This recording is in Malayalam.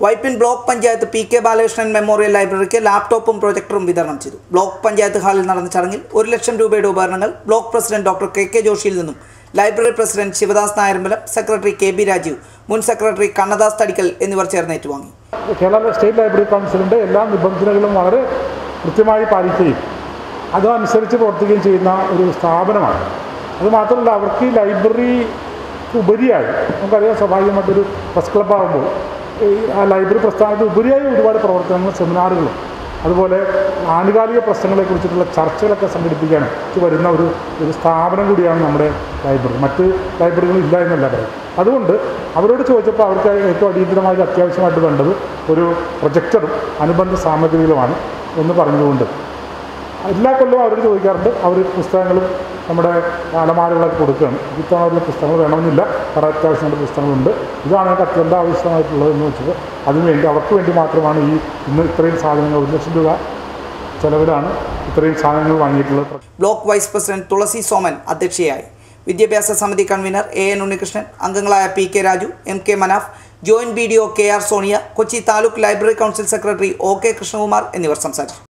Vypin block panchayat P K Balakrishnan memorial ലൈബ്രറിക്ക് ലാപ്ടോപ്പും പ്രൊജക്ടറും വിതരണം ചെയ്തു ബ്ലോക്ക് പഞ്ചായത്ത് ഹാളിൽ നടന്ന ചടങ്ങിൽ ഒരു ലക്ഷം രൂപയുടെ ഉപകരണങ്ങൾ block president doctor K K ജോഷിയിൽ നിന്നും library president Sivadas Nayarambalam secretary K B Rajeev മുൻ സെക്രട്ടറി കണ്ണദാസ് തടിക്കൽ എന്നിവർ ചേർന്ന് ഏറ്റുവാങ്ങി കേരള സ്റ്റേറ്റ് ലൈബ്രറി കൗൺസിലിൻ്റെ എല്ലാ നിബന്ധനകളും വളരെ കൃത്യമായി പാലിക്കുകയും അതനുസരിച്ച് പ്രവർത്തിക്കുകയും ചെയ്യുന്ന ഒരു സ്ഥാപനമാണ് അത് മാത്രമല്ല അവർക്ക് ഈ ലൈബ്രറി ഉപരിയായി നമുക്കറിയാം സ്വാഭാവികമായിട്ടൊരു പ്രസ് ക്ലബ്ബ് ആകുമ്പോൾ ഈ ആ ലൈബ്രറി പ്രസ്ഥാനത്തിന് ഉപരിയായി ഒരുപാട് പ്രവർത്തനങ്ങളും സെമിനാറുകളും അതുപോലെ ആനുകാലിക പ്രശ്നങ്ങളെക്കുറിച്ചിട്ടുള്ള ചർച്ചകളൊക്കെ സംഘടിപ്പിക്കാൻ വരുന്ന ഒരു ഒരു സ്ഥാപനം കൂടിയാണ് നമ്മുടെ ലൈബ്രറി മറ്റ് ലൈബ്രറികൾ ഇല്ല എന്നല്ല പറയും അതുകൊണ്ട് അവരോട് ചോദിച്ചപ്പോൾ അവർക്ക് ഏറ്റവും അടിയന്തരമായി അത്യാവശ്യമായിട്ട് വേണ്ടത് ഒരു പ്രൊജക്ടറും അനുബന്ധ സാമഗ്രികളുമാണ് എന്ന് പറഞ്ഞുകൊണ്ട് എല്ലാ കൊല്ലവും അവരോട് ചോദിക്കാറുണ്ട് അവർ പുസ്തകങ്ങളും നമ്മുടെ അലമാരകളൊക്കെ കൊടുക്കുകയാണ് ഇത്തവണ അവരുടെ പുസ്തകങ്ങൾ വേണമെന്നില്ല കാരണം അത്യാവശ്യമുള്ള പുസ്തകങ്ങളുണ്ട് ഇതാണ് ഞങ്ങൾക്ക് അത്യന്തം ആവശ്യമായിട്ടുള്ളത് എന്ന് വെച്ചത് അതിനുവേണ്ടി അവർക്ക് വേണ്ടി മാത്രമാണ് ഈ ഇന്ന് ഇത്രയും സാധനങ്ങൾ ഒരു ലക്ഷം രൂപ ചിലവിലാണ് ഇത്രയും സാധനങ്ങൾ വാങ്ങിയിട്ടുള്ളത് block vice president Thulasi Soman അധ്യക്ഷയായി വിദ്യാഭ്യാസ സമിതി കൺവീനർ എ എൻ ഉണ്ണികൃഷ്ണൻ അംഗങ്ങളായ P K Raju M K Manaf joint B D O K R Sonia Kochi taluk library council secretary O K Krishnakumar എന്നിവർ സംസാരിച്ചു